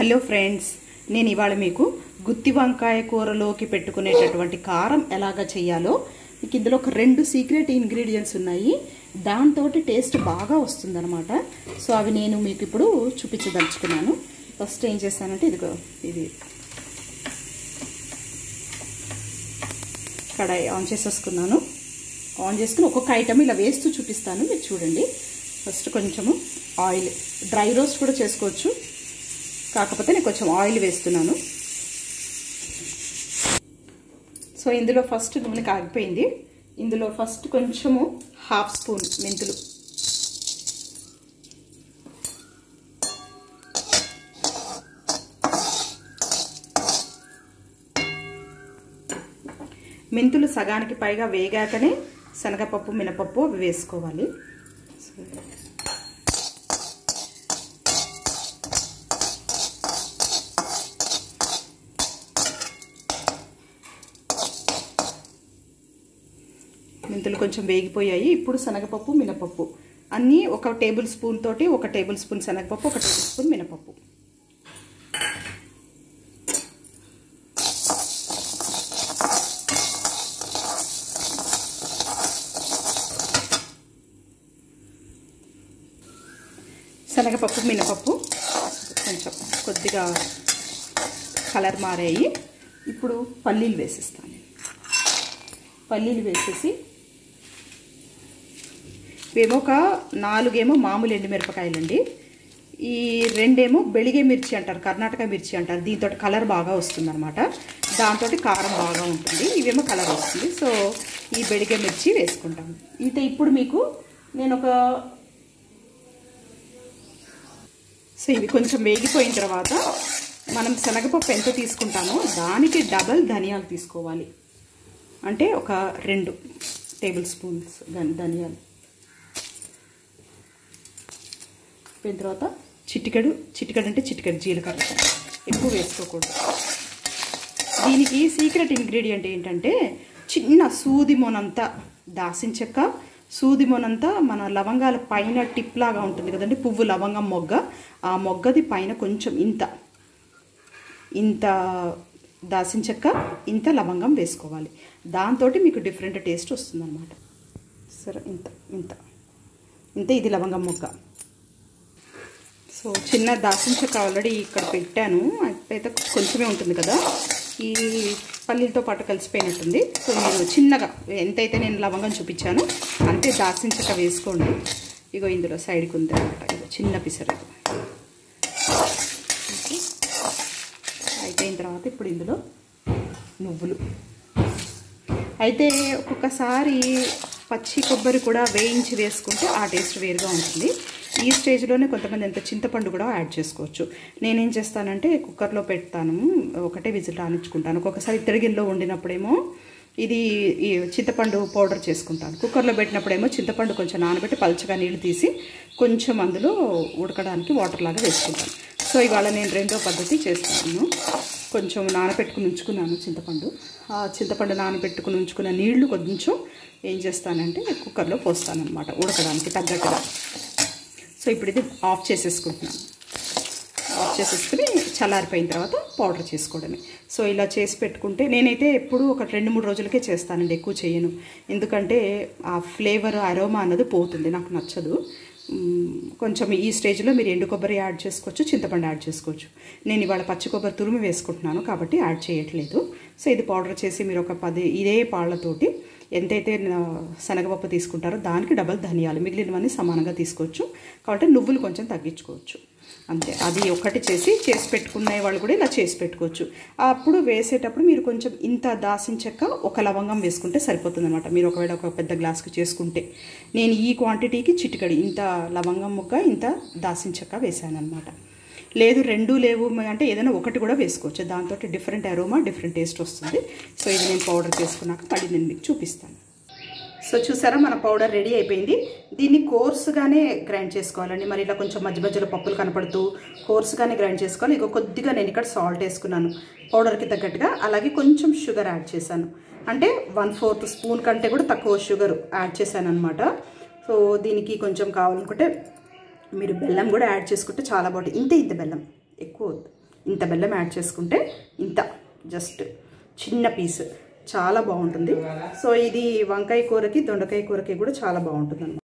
hello friends నేను ఇవాళ మీకు గుత్తి వంకాయ కూరలోకి పెట్టుకునేటటువంటి కారం ఎలాగ చేయాలో మీకు ఇందులో ఒక రెండు సీక్రెట్ ఇంగ్రీడియంట్స్ ఉన్నాయి దాంతో టేస్ట్ బాగా వస్తుందన్నమాట సో అవి నేను మీకు ఇప్పుడు చూపించదలుచుకున్నాను ఫస్ట్ ఏం చేశానంటే ఇదిగో ఇది కడాయి ఆన్ చేసేసుకున్నాను ఆన్ చేసుకుని ఒక్కొక్క ఐటమ్ ఇలా వేస్తూ చూపిస్తాను మీరు చూడండి ఫస్ట్ కొంచెము ఆయిల్ డ్రై రోస్ట్ కూడా చేసుకోవచ్చు కాకపోతే నేను కొంచెం ఆయిల్ వేస్తున్నాను సో ఇందులో ఫస్ట్ నూనె కాగిపోయింది ఇందులో ఫస్ట్ కొంచెము హాఫ్ స్పూన్ మెంతులు మెంతులు సగానికి పైగా వేగాకనే శనగపప్పు మినపప్పు అవి వేసుకోవాలి మెంతులు కొంచెం వేగిపోయాయి ఇప్పుడు శనగపప్పు మినపప్పు అన్నీ ఒక టేబుల్ స్పూన్ తోటి ఒక టేబుల్ స్పూన్ శనగపప్పు ఒక టేబుల్ స్పూన్ మినపప్పు శనగపప్పు మినపప్పు కొంచెం కొద్దిగా కలర్ మారాయి ఇప్పుడు పల్లీలు వేసిస్తాను పల్లీలు వేసేసి ఇవేమో ఒక నాలుగేమో మామూలు ఎండుమిరపకాయలండి ఈ రెండేమో బెളിగే మిర్చి అంటారు కర్ణాటక మిర్చి అంటారు దీంతో కలర్ బాగా వస్తుందన్నమాట దాంతో కారం బాగా ఉంటుంది ఇవేమో కలర్ వస్తుంది సో ఈ బెളിగే మిర్చి వేసుకుంటాము అయితే ఇప్పుడు మీకు నేను ఒక సో ఇవి కొంచెం వేగిపోయిన తర్వాత మనం శనగపప్పు ఎంత తీసుకుంటామో దానికి డబల్ ధనియాలు తీసుకోవాలి అంటే ఒక రెండు టేబుల్ స్పూన్స్ ధనియాలు అయిపోయిన తర్వాత చిటికెడు చిటికెడు అంటే చిటికెడు జీలకర్ర ఎక్కువ వేసుకోకూడదు దీనికి సీక్రెట్ ఇంగ్రీడియంట్ ఏంటంటే చిన్న సూది మొనంతా దాసిన చెక్క సూది మొనంతా మన లవంగాల పైన టిప్ లాగా ఉంటుంది కదండి పువ్వు లవంగం మొగ్గ ఆ మొగ్గది పైన కొంచెం ఇంత ఇంత దాసిన చెక్క ఇంత లవంగం వేసుకోవాలి దాంతో మీకు డిఫరెంట్ టేస్ట్ వస్తుందన్నమాట సరే ఇంత ఇంత ఇంత ఇది లవంగం మొగ్గ సో చిన్న దాసిన చెక్క ఆల్రెడీ ఇక్కడ పెట్టాను అయితే కొంచెమే ఉంటుంది కదా ఈ పల్లీలతో పాటు కలిసిపోయినట్టుంది సో మీరు చిన్నగా ఎంతైతే నేను లవంగం చూపించానో అంతే దాసిన చెక్క వేసుకోండి ఇగో ఇందులో సైడ్కి ఉంది అనమాట ఇగో చిన్న పిసరు అయిపోయిన తర్వాత ఇప్పుడు ఇందులో నువ్వులు అయితే ఒక్కొక్కసారి పచ్చి కొబ్బరి కూడా వేయించి వేసుకుంటే ఆ టేస్ట్ వేరుగా ఉంటుంది ఈ స్టేజ్లోనే కొంతమంది ఎంత చింతపండు కూడా యాడ్ చేసుకోవచ్చు నేనేం చేస్తానంటే కుక్కర్లో పెడతాను ఒకటే విజిల్ రానిచ్చుకుంటాను ఒక్కొక్కసారి తిరిగిల్లో వండినప్పుడేమో ఇది ఈ చింతపండు పౌడర్ చేసుకుంటాను కుక్కర్లో పెట్టినప్పుడేమో చింతపండు కొంచెం నానబెట్టి పల్చగా నీళ్ళు తీసి కొంచెం అందులో ఉడకడానికి వాటర్ లాగా వేసుకుంటాను సో ఇవాళ నేను రెండో పద్ధతి చేస్తాను కొంచెం నానబెట్టుకుని ఉంచుకున్నాను చింతపండు ఆ చింతపండు నానబెట్టుకుని ఉంచుకున్న నీళ్లు కొంచెం ఏం చేస్తానంటే కుక్కర్లో పోస్తాను అనమాట ఉడకడానికి తగ్గట్టుగా సో ఇప్పుడు ఇది ఆఫ్ చేసేసుకుంటున్నాను ఆఫ్ చేసేసుకుని చల్లారిపోయిన తర్వాత పౌడర్ చేసుకోవడమే సో ఇలా చేసి పెట్టుకుంటే నేనైతే ఎప్పుడు ఒక రెండు మూడు రోజులకే చేస్తానండి ఎక్కువ చేయను ఎందుకంటే ఆ ఫ్లేవర్ అరోమా అన్నది పోతుంది నాకు నచ్చదు కొంచెం ఈ స్టేజ్లో మీరు ఎండు కొబ్బరి యాడ్ చేసుకోవచ్చు చింతపండు యాడ్ చేసుకోవచ్చు నేను ఇవాళ పచ్చి కొబ్బరి తురుము వేసుకుంటున్నాను కాబట్టి యాడ్ చేయట్లేదు సో ఇది పౌడర్ చేసి మీరు ఒక పది ఇదే పాళ్ళతోటి ఎంతైతే శనగపప్పు తీసుకుంటారో దానికి డబల్ ధనియాలు మిగిలినవన్నీ సమానంగా తీసుకోవచ్చు కాబట్టి నువ్వులు కొంచెం తగ్గించుకోవచ్చు అంతే అది ఒకటి చేసి చేసి పెట్టుకునే వాళ్ళు కూడా ఇలా చేసి పెట్టుకోవచ్చు అప్పుడు వేసేటప్పుడు మీరు కొంచెం ఇంత దాసిన చెక్క ఒక లవంగం వేసుకుంటే సరిపోతుంది అనమాట మీరు ఒకవేళ ఒక పెద్ద గ్లాస్కి చేసుకుంటే నేను ఈ క్వాంటిటీకి చిటికడి ఇంత లవంగం ముక్క ఇంత దాసిన చెక్క వేసాను అనమాట లేదు రెండు లేవు అంటే ఏదైనా ఒకటి కూడా వేసుకోవచ్చు దాంతో డిఫరెంట్ అరోమా డిఫరెంట్ టేస్ట్ వస్తుంది సో ఇది నేను పౌడర్ చేసుకున్నాక మళ్ళీ నేను మీకు చూపిస్తాను సో చూసారా మన పౌడర్ రెడీ అయిపోయింది దీన్ని కోర్సుగానే గ్రైండ్ చేసుకోవాలండి మరి ఇలా కొంచెం మధ్య మధ్యలో పప్పులు కనపడుతూ కోర్సుగానే గ్రైండ్ చేసుకోవాలి ఇక కొద్దిగా నేను ఇక్కడ సాల్ట్ వేసుకున్నాను పౌడర్కి తగ్గట్టుగా అలాగే కొంచెం షుగర్ యాడ్ చేశాను అంటే వన్ ఫోర్త్ స్పూన్ కంటే కూడా తక్కువ షుగర్ యాడ్ చేశాను అనమాట సో దీనికి కొంచెం కావాలనుకుంటే మీరు బెల్లం కూడా యాడ్ చేసుకుంటే చాలా బాగుంటుంది ఇంతే ఇంత బెల్లం ఎక్కువ వద్దు ఇంత బెల్లం యాడ్ చేసుకుంటే ఇంత జస్ట్ చిన్న పీస్ చాలా బాగుంటుంది సో ఇది వంకాయ కూరకి దొండకాయ కూరకి కూడా చాలా బాగుంటుంది